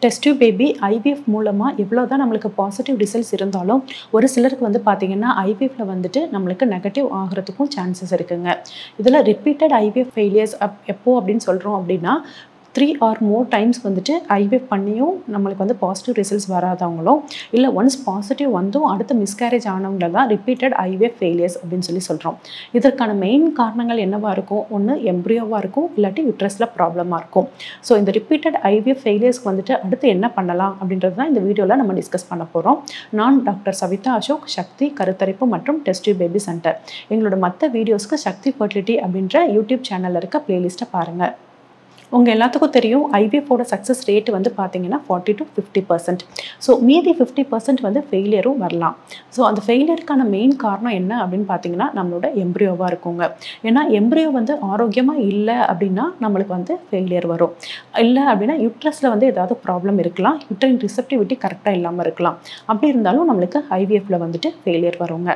test tube baby IVF மூலமாக எவ்வளோ தான் நம்மளுக்கு பாசிட்டிவ் ரிசல்ட்ஸ் இருந்தாலும் ஒரு சிலருக்கு வந்து பார்த்தீங்கன்னா ஐவிஎஃப்ல வந்துட்டு நம்மளுக்கு நெகட்டிவ் ஆகிறதுக்கும் சான்சஸ் இருக்குங்க இதில் ரிப்பீட்டட் ஐவிஎஃப் ஃபெயிலியர்ஸ் அப் எப்போ அப்படின்னு சொல்கிறோம் அப்படின்னா த்ரீ ஆர் மோர் டைம்ஸ் வந்துட்டு ஐவிஎஃப் பண்ணியும் நம்மளுக்கு வந்து பாசிட்டிவ் ரிசல்ட்ஸ் வராதவங்களும் இல்லை ஒன்ஸ் பாசிட்டிவ் வந்தும் அடுத்து மிஸ்கேரேஜ் ஆனவங்கள தான் ரிப்பீட்டட் ஐவிஎஃப் ஃபெயிலியர்ஸ் அப்படின்னு சொல்லி சொல்கிறோம் இதற்கான மெயின் காரணங்கள் என்னவாக இருக்கும் ஒன்று எம்ப்ரியோவாக இருக்கும் இல்லாட்டி யுட்ரஸில் ப்ராப்ளமாக இருக்கும் ஸோ இந்த ரிப்பீட்டட் ஐவிஎஃப் ஃபெயிலியர்ஸ்க்கு வந்துட்டு அடுத்து என்ன பண்ணலாம் அப்படின்றது தான் இந்த வீடியோவில் நம்ம டிஸ்கஸ் பண்ண போகிறோம் நான் டாக்டர் சவிதா அசோக் சக்தி கருத்தரிப்பு மற்றும் டெஸ்ட் பேபி சென்டர் எங்களோட மற்ற வீடியோஸ்க்கு சக்தி ஃபர்டிலிட்டி அப்படின்ற யூடியூப் சேனலில் இருக்க பிளேலிஸ்ட்டை பாருங்கள் உங்கள் எல்லாத்துக்கும் தெரியும் ஐவிஎஃபோட சக்ஸஸ் ரேட் வந்து பார்த்தீங்கன்னா forty to fifty percent so மீதி ஃபிஃப்டி பர்சன்ட் வந்து ஃபெயிலியரும் வரலாம் ஸோ அந்த ஃபெயிலியருக்கான மெயின் காரணம் என்ன அப்படின்னு பார்த்தீங்கன்னா நம்மளோட எம்ப்ரியோவாக இருக்குங்க ஏன்னா எம்ப்ரியோ வந்து ஆரோக்கியமாக இல்லை அப்படின்னா நம்மளுக்கு வந்து ஃபெயிலியர் வரும் இல்லை அப்படின்னா யுட்ரஸில் வந்து ஏதாவது ப்ராப்ளம் இருக்கலாம் யுட்ரின் ரிசப்டிவிட்டி கரெக்டாக இல்லாமல் இருக்கலாம் அப்படி இருந்தாலும் நம்மளுக்கு ஐவிஎஃப்ல வந்துட்டு ஃபெயிலியர் வருங்க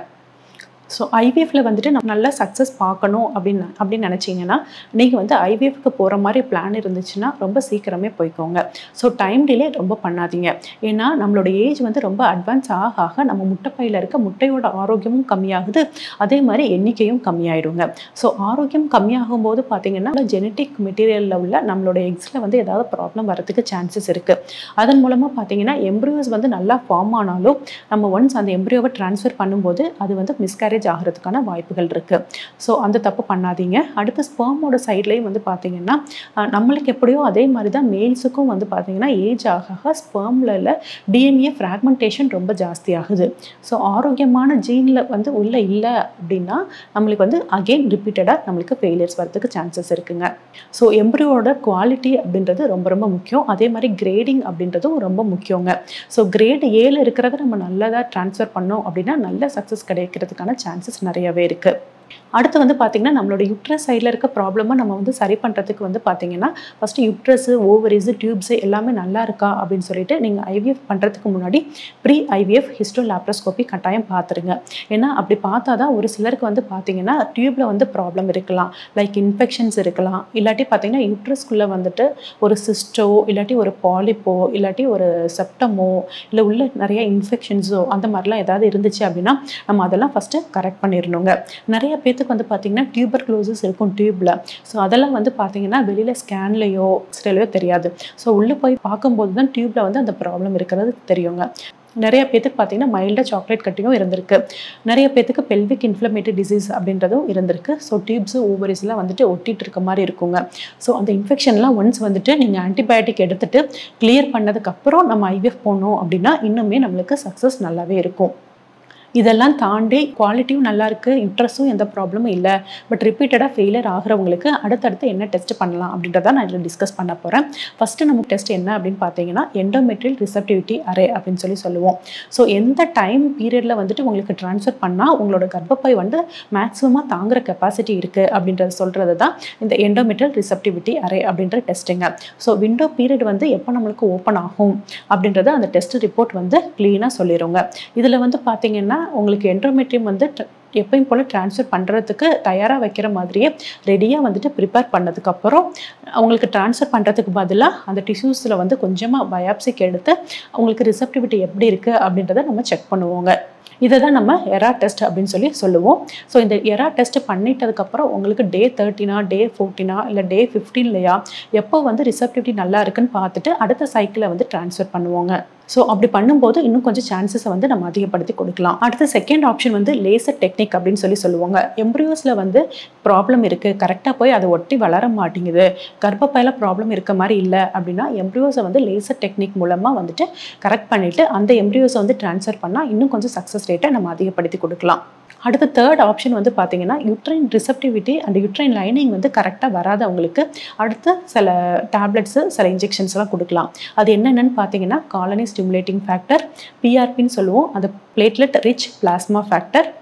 ஸோ ஐவிஎஃப்ல வந்துட்டு நம்ம நல்லா சக்ஸஸ் பார்க்கணும் அப்படின்னு அப்படின்னு நினச்சிங்கன்னா நீங்கள் வந்து ஐவிஎஃப்க்கு போகிற மாதிரி பிளான் இருந்துச்சுன்னா ரொம்ப சீக்கிரமே போய்க்கோங்க ஸோ டைம் டிலே ரொம்ப பண்ணாதீங்க ஏன்னா நம்மளோட ஏஜ் வந்து ரொம்ப அட்வான்ஸ் ஆக ஆக நம்ம முட்டைப்பையில் இருக்க முட்டையோட ஆரோக்கியமும் கம்மியாகுது அதே மாதிரி எண்ணிக்கையும் கம்மியாயிடுங்க ஸோ ஆரோக்கியம் கம்மியாகும் போது பார்த்தீங்கன்னா ஜெனட்டிக் மெட்டீரியலில் உள்ள நம்மளோட எக்ஸில் வந்து ஏதாவது ப்ராப்ளம் வரதுக்கு சான்சஸ் இருக்குது அதன் மூலமாக பார்த்தீங்கன்னா எம்ப்ரியோஸ் வந்து நல்லா ஃபார்ம் ஆனாலும் நம்ம ஒன்ஸ் அந்த எம்ப்ரியோவை ட்ரான்ஸ்ஃபர் பண்ணும்போது அது வந்து மிஸ்கேரேஜ் மேரேஜ் ஆகிறதுக்கான வாய்ப்புகள் இருக்குது ஸோ அந்த தப்பு பண்ணாதீங்க அடுத்து ஸ்பெர்மோட சைட்லேயும் வந்து பார்த்தீங்கன்னா நம்மளுக்கு எப்படியோ அதே மாதிரி தான் மேல்ஸுக்கும் வந்து பார்த்தீங்கன்னா ஏஜ் ஆக ஆக ஸ்பெர்மில் டிஎன்ஏ ஃப்ராக்மெண்டேஷன் ரொம்ப ஜாஸ்தி ஆகுது ஸோ ஆரோக்கியமான ஜீனில் வந்து உள்ளே இல்லை அப்படின்னா நம்மளுக்கு வந்து அகெயின் ரிப்பீட்டடாக நம்மளுக்கு ஃபெயிலியர்ஸ் வரதுக்கு சான்சஸ் இருக்குங்க ஸோ எம்ப்ரியோட குவாலிட்டி அப்படின்றது ரொம்ப ரொம்ப முக்கியம் அதே மாதிரி கிரேடிங் அப்படின்றதும் ரொம்ப முக்கியங்க ஸோ கிரேட் ஏழு இருக்கிறத நம்ம நல்லதாக ட்ரான்ஸ்ஃபர் பண்ணோம் அப்படின்னா நல்ல சக்ஸஸ் கிடைக்கிறதுக்கான சான்சஸ் நிறையவே இருக்குது அடுத்து வந்து பார்த்திங்கன்னா நம்மளோட யுட்ரஸ் சைடில் இருக்க ப்ராப்ளமை நம்ம வந்து சரி பண்ணுறதுக்கு வந்து பார்த்திங்கன்னா ஃபஸ்ட்டு யுட்ரஸு ஓவரிஸு டியூப்ஸு எல்லாமே நல்லா இருக்கா அப்படின்னு சொல்லிட்டு நீங்கள் ஐவிஎஃப் பண்ணுறதுக்கு முன்னாடி ப்ரீ ஐவிஎஃப் ஹிஸ்டோ லேப்ரோஸ்கோப்பி கட்டாயம் பார்த்துருங்க ஏன்னா அப்படி பார்த்தா தான் ஒரு சிலருக்கு வந்து பார்த்திங்கன்னா டியூப்பில் வந்து ப்ராப்ளம் இருக்கலாம் லைக் இன்ஃபெக்ஷன்ஸ் இருக்கலாம் இல்லாட்டி பார்த்திங்கன்னா யுட்ரஸ்குள்ளே வந்துட்டு ஒரு சிஸ்டோ இல்லாட்டி ஒரு பாலிப்போ இல்லாட்டி ஒரு செப்டமோ இல்லை உள்ள நிறைய இன்ஃபெக்ஷன்ஸோ அந்த மாதிரிலாம் ஏதாவது இருந்துச்சு அப்படின்னா நம்ம அதெல்லாம் ஃபஸ்ட்டு கரெக்ட் பண்ணிடணுங்க நிறைய பேத்துக்கு வந்து பார்த்திங்கன்னா டியூபர் க்ளோசஸ் இருக்கும் டியூப்பில் ஸோ அதெல்லாம் வந்து பார்த்திங்கன்னா வெளியில் ஸ்கேன்லேயோ எக்ஸ்ரேலையோ தெரியாது ஸோ உள்ளே போய் பார்க்கும்போது தான் டியூப்பில் வந்து அந்த ப்ராப்ளம் இருக்கிறது தெரியுங்க நிறைய பேத்துக்கு பார்த்தீங்கன்னா மைல்டாக சாக்லேட் கட்டியும் இருந்திருக்கு நிறைய பேத்துக்கு பெல்விக் இன்ஃப்ளமேட்டரி டிசீஸ் அப்படின்றதும் இருந்திருக்கு ஸோ டியூப்ஸு ஓவரிஸ்லாம் வந்துட்டு ஒட்டிட்டு இருக்க மாதிரி இருக்குங்க ஸோ அந்த இன்ஃபெக்ஷன்லாம் ஒன்ஸ் வந்துட்டு நீங்கள் ஆன்டிபயோட்டிக் எடுத்துட்டு கிளியர் பண்ணதுக்கப்புறம் நம்ம ஐவிஎஃப் போனோம் அப்படின்னா இன்னுமே நம்மளுக்கு சக்ஸஸ் நல்லாவே இருக்கும் இதெல்லாம் தாண்டி குவாலிட்டியும் நல்லா இருக்கு யுட்ரஸும் எந்த ப்ராப்ளமும் இல்லை பட் ரிப்பீட்டடாக ஃபெயிலியர் ஆகிறவங்களுக்கு அடுத்தடுத்து என்ன டெஸ்ட் பண்ணலாம் அப்படின்றத நான் இதில் டிஸ்கஸ் பண்ண போகிறேன் ஃபஸ்ட்டு நமக்கு டெஸ்ட் என்ன அப்படின்னு பார்த்தீங்கன்னா எண்டோமெட்ரியல் ரிசப்டிவிட்டி அரே அப்படின்னு சொல்லி சொல்லுவோம் ஸோ எந்த டைம் பீரியடில் வந்துட்டு உங்களுக்கு ட்ரான்ஸ்ஃபர் பண்ணால் உங்களோட கர்ப்பப்பை வந்து மேக்ஸிமமாக தாங்குற கெப்பாசிட்டி இருக்குது அப்படின்றத சொல்கிறது தான் இந்த எண்டோமெட்ரியல் ரிசப்டிவிட்டி அரே அப்படின்ற டெஸ்ட்டுங்க ஸோ விண்டோ பீரியட் வந்து எப்போ நம்மளுக்கு ஓப்பன் ஆகும் அப்படின்றத அந்த டெஸ்ட் ரிப்போர்ட் வந்து க்ளீனாக சொல்லிடுங்க இதில் வந்து பார்த்தீங்கன்னா உங்களுக்கு என்ட்ரோமெட்ரியம் வந்து எப்பயும் போல் ட்ரான்ஸ்ஃபர் பண்ணுறதுக்கு தயாராக வைக்கிற மாதிரியே ரெடியாக வந்துட்டு ப்ரிப்பேர் பண்ணதுக்கப்புறம் அவங்களுக்கு ட்ரான்ஸ்ஃபர் பண்ணுறதுக்கு பதிலாக அந்த டிஷ்யூஸில் வந்து கொஞ்சமாக பயாப்சிக் எடுத்து அவங்களுக்கு ரிசப்டிவிட்டி எப்படி இருக்குது அப்படின்றத நம்ம செக் பண்ணுவோங்க இதை தான் நம்ம எரா டெஸ்ட் அப்படின்னு சொல்லி சொல்லுவோம் ஸோ இந்த எரா டெஸ்ட் பண்ணிட்டதுக்கப்புறம் உங்களுக்கு டே தேர்ட்டினா டே ஃபோர்ட்டினா இல்லை டே ஃபிஃப்டீன்லையா எப்போ வந்து ரிசப்டிவிட்டி நல்லா இருக்குன்னு பார்த்துட்டு அடுத்த சைக்கிளை வந்து ட்ரான்ஸ்ஃபர் பண்ணுவோங்க ஸோ அப்படி பண்ணும்போது இன்னும் கொஞ்சம் சான்சஸை வந்து நம்ம அதிகப்படுத்தி கொடுக்கலாம் அடுத்த செகண்ட் ஆப்ஷன் வந்து லேசர் டெக்னிக் அப்படின்னு சொல்லி சொல்லுவாங்க எம்ப்ரியோஸில் வந்து ப்ராப்ளம் இருக்குது கரெக்டாக போய் அதை ஒட்டி வளர மாட்டேங்குது கர்ப்பப்பையில் ப்ராப்ளம் இருக்க மாதிரி இல்லை அப்படின்னா எம்ப்ரியோஸை வந்து லேசர் டெக்னிக் மூலமாக வந்துட்டு கரெக்ட் பண்ணிவிட்டு அந்த எம்ப்ரியோஸை வந்து ட்ரான்ஸ்ஃபர் பண்ணால் இன்னும் கொஞ்சம் சக்ஸஸ் ரேட்டை நம்ம அதிகப்படுத்தி கொடுக்கலாம் அடுத்த தேர்ட் ஆப்ஷன் வந்து பார்த்தீங்கன்னா uterine receptivity and uterine lining வந்து கரெக்டாக வராதவங்களுக்கு அடுத்து சில டேப்லெட்ஸு சில இன்ஜெக்ஷன்ஸ்லாம் கொடுக்கலாம் அது என்னென்னு பார்த்தீங்கன்னா காலனி ஸ்டிமுலேட்டிங் ஃபேக்டர் பிஆர்பின்னு சொல்லுவோம் அது பிளேட்லெட் ரிச் பிளாஸ்மா ஃபேக்டர்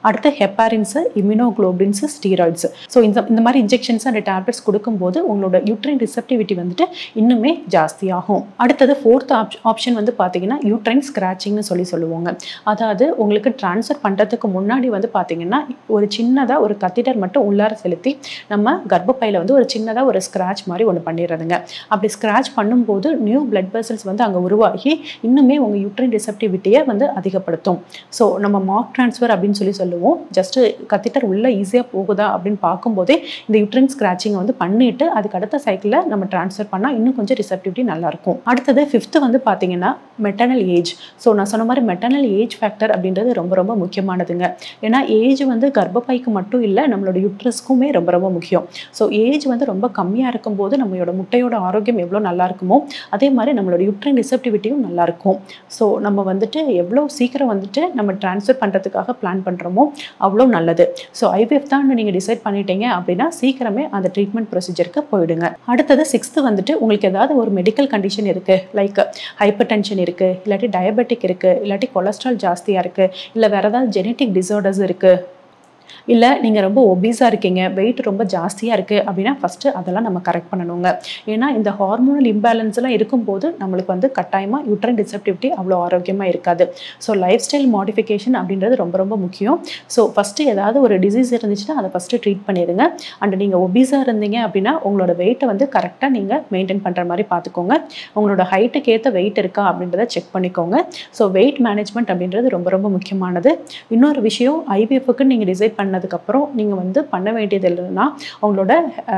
அடுத்து ஹெப்பாரின்ஸு இம்யூனோக்ளோபின்ஸு ஸ்டீராய்ட்ஸ் ஸோ இந்த இந்த மாதிரி இன்ஜெக்ஷன்ஸ் அண்ட் டேப்லெட்ஸ் கொடுக்கும்போது உங்களோட யூட்ரைன் ரிசப்டிவிட்டி வந்துட்டு இன்னுமே ஜாஸ்தியாகும் அடுத்தது ஃபோர்த் ஆப்ஷன் வந்து பார்த்தீங்கன்னா யூட்ரைன் ஸ்க்ராச்சிங்னு சொல்லி சொல்லுவாங்க அதாவது உங்களுக்கு ட்ரான்ஸ்ஃபர் பண்ணுறதுக்கு முன்னாடி வந்து பார்த்தீங்கன்னா ஒரு சின்னதாக ஒரு கத்திட்டர் மட்டும் உள்ளார செலுத்தி நம்ம கர்ப்பப்பையில் வந்து ஒரு சின்னதாக ஒரு ஸ்க்ராட்ச் மாதிரி ஒன்று பண்ணிடுறதுங்க அப்படி ஸ்க்ராட்ச் பண்ணும்போது நியூ பிளட் வெசல்ஸ் வந்து அங்கே உருவாகி இன்னுமே உங்கள் யூட்ரைன் ரிசப்டிவிட்டியை வந்து அதிகப்படுத்தும் ஸோ நம்ம மார்க் ட்ரான்ஸ்ஃபர் அப்படின்னு சொல்லி சொல்லுவோம் ஜஸ்ட்டு கத்திட்டர் உள்ளே ஈஸியாக போகுதா அப்படின்னு பார்க்கும்போதே இந்த யூட்ரைன் ஸ்க்ராச்சிங்கை வந்து பண்ணிட்டு அதுக்கு அடுத்த சைக்கிளில் நம்ம ட்ரான்ஸ்ஃபர் பண்ணால் இன்னும் கொஞ்சம் ரிசப்டிவிட்டி நல்லாயிருக்கும் அடுத்தது ஃபிஃப்த்து வந்து பார்த்தீங்கன்னா மெட்டர்னல் ஏஜ் ஸோ நான் சொன்ன மாதிரி மெட்டர்னல் ஏஜ் ஃபேக்டர் அப்படின்றது ரொம்ப ரொம்ப முக்கியமானதுங்க ஏன்னா ஏஜ் வந்து கர்ப்பப்பைக்கு மட்டும் இல்லை நம்மளோட யூட்ரஸ்க்குமே ரொம்ப ரொம்ப முக்கியம் ஸோ ஏஜ் வந்து ரொம்ப கம்மியாக இருக்கும்போது நம்மளோட முட்டையோட ஆரோக்கியம் எவ்வளோ நல்லா இருக்குமோ அதே மாதிரி நம்மளோட யூட்ரைன் ரிசப்டிவிட்டியும் நல்லா இருக்கும் ஸோ நம்ம வந்துட்டு எவ்வளோ சீக்கிரம் வந்துட்டு நம்ம ட்ரான்ஸ்ஃபர் பண்ணுறதுக்காக பிளான் பண்ணுறோமோ அவ்வளோ நல்லது ஸோ ஐவிஎஃப் தான் நீங்கள் டிசைட் பண்ணிட்டீங்க அப்படின்னா சீக்கிரமே அந்த ட்ரீட்மெண்ட் ப்ரொசீஜருக்கு போயிடுங்க அடுத்தது சிக்ஸ்த்து வந்துட்டு உங்களுக்கு ஏதாவது ஒரு மெடிக்கல் கண்டிஷன் இருக்குது லைக் ஹைப்பர் டென்ஷன் இருக்குது இல்லாட்டி டயபெட்டிக் இருக்குது இல்லாட்டி கொலஸ்ட்ரால் ஜாஸ்தியாக இருக்குது இல்லை வேறு ஏதாவது ஜெனட்டிக் டிசார்டர்ஸ் இருக்குது இல்லை நீங்கள் ரொம்ப ஒபீஸாக இருக்கீங்க வெயிட் ரொம்ப ஜாஸ்தியாக இருக்குது அப்படின்னா ஃபஸ்ட்டு அதெல்லாம் நம்ம கரெக்ட் பண்ணணுங்க ஏன்னா இந்த ஹார்மோனல் இம்பேலன்ஸ்லாம் இருக்கும்போது நம்மளுக்கு வந்து கட்டாயமாக யூட்ரன் டிசப்டிவிட்டி அவ்வளோ ஆரோக்கியமாக இருக்காது ஸோ லைஃப் ஸ்டைல் மாடிஃபிகேஷன் அப்படின்றது ரொம்ப ரொம்ப முக்கியம் ஸோ ஃபஸ்ட்டு ஏதாவது ஒரு டிசீஸ் இருந்துச்சுன்னா அதை ஃபஸ்ட்டு ட்ரீட் பண்ணிடுங்க அண்ட் நீங்கள் ஒபீஸாக இருந்தீங்க அப்படின்னா உங்களோட வெயிட்டை வந்து கரெக்டாக நீங்கள் மெயின்டைன் பண்ணுற மாதிரி பார்த்துக்கோங்க உங்களோட ஹைட்டுக்கு ஏற்ற வெயிட் இருக்கா அப்படின்றத செக் பண்ணிக்கோங்க ஸோ வெயிட் மேனேஜ்மெண்ட் அப்படின்றது ரொம்ப ரொம்ப முக்கியமானது இன்னொரு விஷயம் ஐவிஎஃப்க்கு நீங்கள் டிசைட் பண்ணதுக்கப்புறம் நீங்கள் வந்து பண்ண வேண்டியது இல்லைன்னா உங்களோட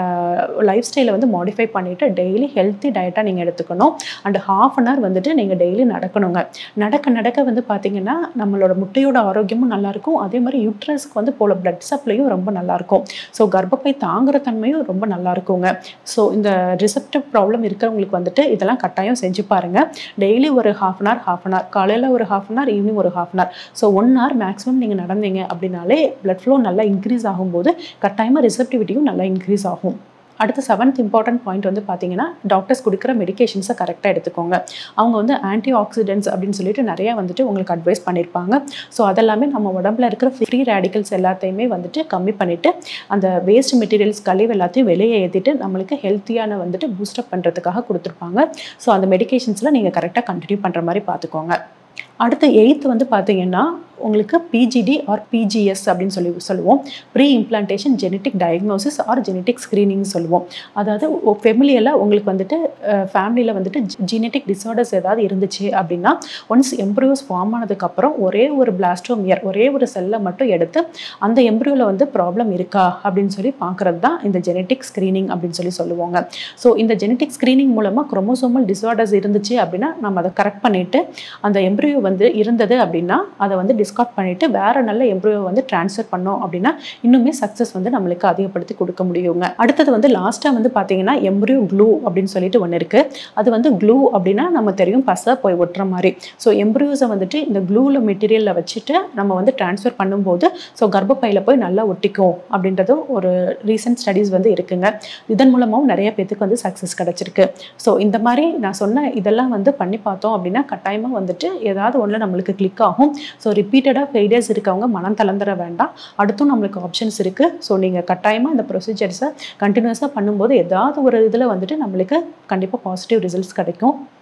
லைஃப் ஸ்டைலை வந்து மாடிஃபை பண்ணிவிட்டு டெய்லி ஹெல்த்தி டயட்டாக நீங்கள் எடுத்துக்கணும் அண்ட் ஹாஃப் அன் ஹவர் வந்துட்டு நீங்கள் டெய்லி நடக்கணுங்க நடக்க நடக்க வந்து பார்த்தீங்கன்னா நம்மளோட முட்டையோட ஆரோக்கியமும் நல்லாயிருக்கும் அதே மாதிரி யூட்ரஸ்க்கு வந்து போல பிளட் சப்ளையும் ரொம்ப நல்லாயிருக்கும் ஸோ கர்ப்பப்பை தாங்குற தன்மையும் ரொம்ப நல்லா இருக்குங்க ஸோ இந்த ரிசப்டிவ் ப்ராப்ளம் இருக்கிறவங்களுக்கு வந்துட்டு இதெல்லாம் கட்டாயம் செஞ்சு பாருங்கள் டெய்லி ஒரு half an hour half an hour காலையில் ஒரு ஹாஃப் அன் ஹவர் ஈவினிங் ஒரு half an hour so one hour maximum நீங்கள் நடந்தீங்க அப்படின்னாலே பிளட் ஃப்ளோ நல்லா இன்க்ரீஸ் ஆகும்போது கட்டாயமாக ரிசப்டிவிட்டியும் நல்லா இன்க்ரீஸ் ஆகும் அடுத்த செவன்த் இம்பார்ட்டன்ட் பாயிண்ட் வந்து பார்த்தீங்கன்னா டாக்டர்ஸ் கொடுக்குற மெடிகேஷன்ஸை கரெக்டாக எடுத்துக்கோங்க அவங்க வந்து ஆன்டி ஆக்சிடென்ட்ஸ் அப்படின்னு சொல்லிட்டு நிறைய வந்துட்டு உங்களுக்கு அட்வைஸ் பண்ணியிருப்பாங்க ஸோ அதெல்லாமே நம்ம உடம்புல இருக்கிற ஃப்ரீ ரேடிக்கல்ஸ் எல்லாத்தையுமே வந்துட்டு கம்மி பண்ணிவிட்டு அந்த வேஸ்ட் மெட்டீரியல்ஸ் கழிவு எல்லாத்தையும் வெளியே ஏற்றிட்டு நம்மளுக்கு ஹெல்த்தியான வந்துட்டு பூஸ்டப் பண்ணுறதுக்காக கொடுத்துருப்பாங்க ஸோ அந்த மெடிகேஷன்ஸில் நீங்கள் கரெக்டாக கண்டினியூ பண்ணுற மாதிரி பார்த்துக்கோங்க அடுத்து எயித்து வந்து பார்த்தீங்கன்னா உங்களுக்கு பிஜிடி ஆர் பிஜிஎஸ் அப்படின்னு சொல்லி சொல்லுவோம் pre implantation genetic diagnosis or genetic screening சொல்லுவோம் அதாவது ஃபெமிலியில் உங்களுக்கு வந்துட்டு ஃபேமிலியில் வந்துட்டு ஜெனட்டிக் டிசார்டர்ஸ் ஏதாவது இருந்துச்சு அப்படின்னா ஒன்ஸ் எம்ப்ரியோஸ் ஃபார்ம் ஆனதுக்கப்புறம் ஒரே ஒரு பிளாஸ்டோமியர் ஒரே ஒரு செல்லை மட்டும் எடுத்து அந்த எம்ப்ரியோவில் வந்து ப்ராப்ளம் இருக்கா அப்படின்னு சொல்லி பார்க்குறது தான் இந்த ஜெனட்டிக் ஸ்க்ரீனிங் அப்படின்னு சொல்லி சொல்லுவாங்க ஸோ இந்த ஜெனட்டிக் ஸ்க்ரீனிங் மூலமாக குரோமோசோமல் டிசார்டர்ஸ் இருந்துச்சு அப்படின்னா நம்ம அதை கரெக்ட் பண்ணிவிட்டு அந்த எம்ப்ரியோ வந்து இருந்தது அப்படின்னா அதை வந்து டிஸ்கார்ட் பண்ணிவிட்டு வேறு நல்ல எம்ப்ரியோ வந்து ட்ரான்ஸ்ஃபர் பண்ணோம் அப்படின்னா இன்னுமே சக்ஸஸ் வந்து நம்மளுக்கு அதிகப்படுத்தி கொடுக்க முடியுங்க அடுத்தது வந்து லாஸ்ட்டாக வந்து பார்த்தீங்கன்னா எம்ப்ரியோ க்ளூ அப்படின்னு சொல்லிட்டு ஒன்று இருக்குது அது வந்து க்ளூ அப்படின்னா நம்ம தெரியும் பசை போய் ஒட்டுற மாதிரி ஸோ எம்ப்ரியோஸை வந்துட்டு இந்த க்ளூவில் மெட்டீரியலில் வச்சுட்டு நம்ம வந்து ட்ரான்ஸ்ஃபர் பண்ணும்போது ஸோ கர்ப்பப்பையில் போய் நல்லா ஒட்டிக்கும் அப்படின்றதும் ஒரு ரீசன்ட் ஸ்டடீஸ் வந்து இருக்குங்க இதன் மூலமாகவும் நிறைய பேத்துக்கு வந்து சக்ஸஸ் கிடச்சிருக்கு ஸோ இந்த மாதிரி நான் சொன்ன இதெல்லாம் வந்து பண்ணி பார்த்தோம் அப்படின்னா கட்டாயமாக வந்துட்டு ஏதாவது ஒன்றில் நம்மளுக்கு கிளிக் ஆகும் ஸோ ரிப்பீட்டடாக ஃபெயிலியர்ஸ் இருக்கவங்க மனம் தளர்ந்துட வேண்டாம் அடுத்தும் நம்மளுக்கு ஆப்ஷன்ஸ் இருக்குது ஸோ நீங்கள் கட்டாயமாக இந்த ப்ரொசீஜர்ஸை கண்டினியூஸாக பண்ணும்போது ஏதாவது ஒரு இதில் வந்துட்டு நம்மளுக்கு கண்டிப்பாக பாசிட்டிவ் ரிசல்ட்ஸ் கிடைக்கும்